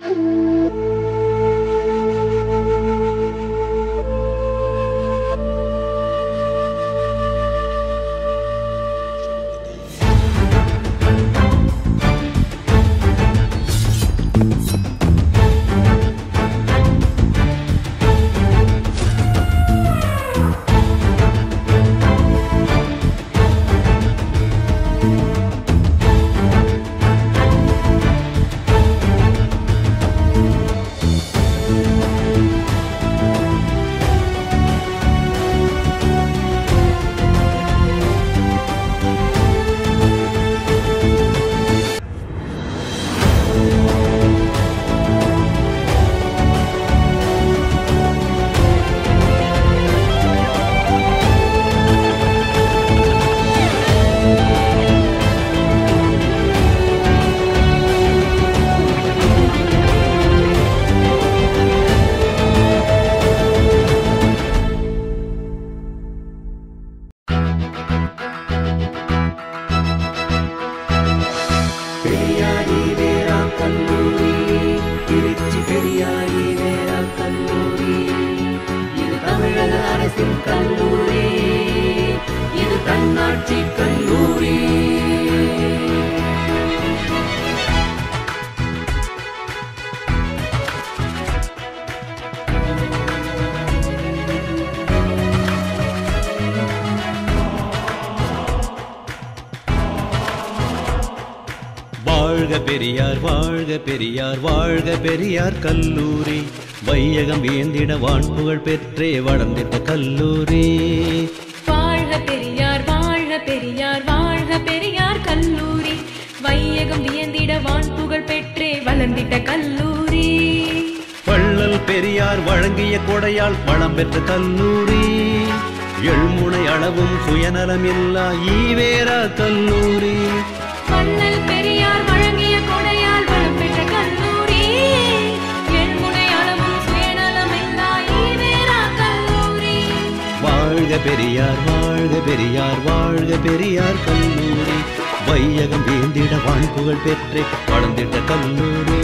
பெரியாரி vera கல்லூரி Trichy பெரியாரி vera கல்லூரி இது தமிழக அரசின் கல்லூரி இது தன்னாட்சி கல்லூரி வாழ்க பெரியார் வாழ்க பெரியார் வாழ்க பெரியார் கல்லூரி வையகம் வேந்திட வான்புகழ் பெற்றே வளர்ந்திட்ட கல்லூரி வாழ்க பெரியார் வாழ்க பெரியார் வாழ்க பெரியார் கல்லூரி வையகம் வியந்திட வான்புகழ் பெற்றே வளர்ந்திட்ட கல்லூரி வள்ளல் பெரியார் வழங்கிய கொடையால் வளம் பெற்ற கல்லூரி எழுமுனை அளவும் சுயநலமில்லா ஈவேரா கல்லூரி வள்ளல் பெரியார் வழங்கிய கொடையால் வளம் பெற்ற கல்லூரி எண்முனை அளவும் சுயநலமில்லா ஈவேரா கல்லூரி வாழ்க பெரியார் வாழ்க பெரியார் வாழ்க பெரியார் கல்லூரி வையகம் வேந்திட வான்புகழ் பெற்றே வளர்ந்திட்ட கல்லூரி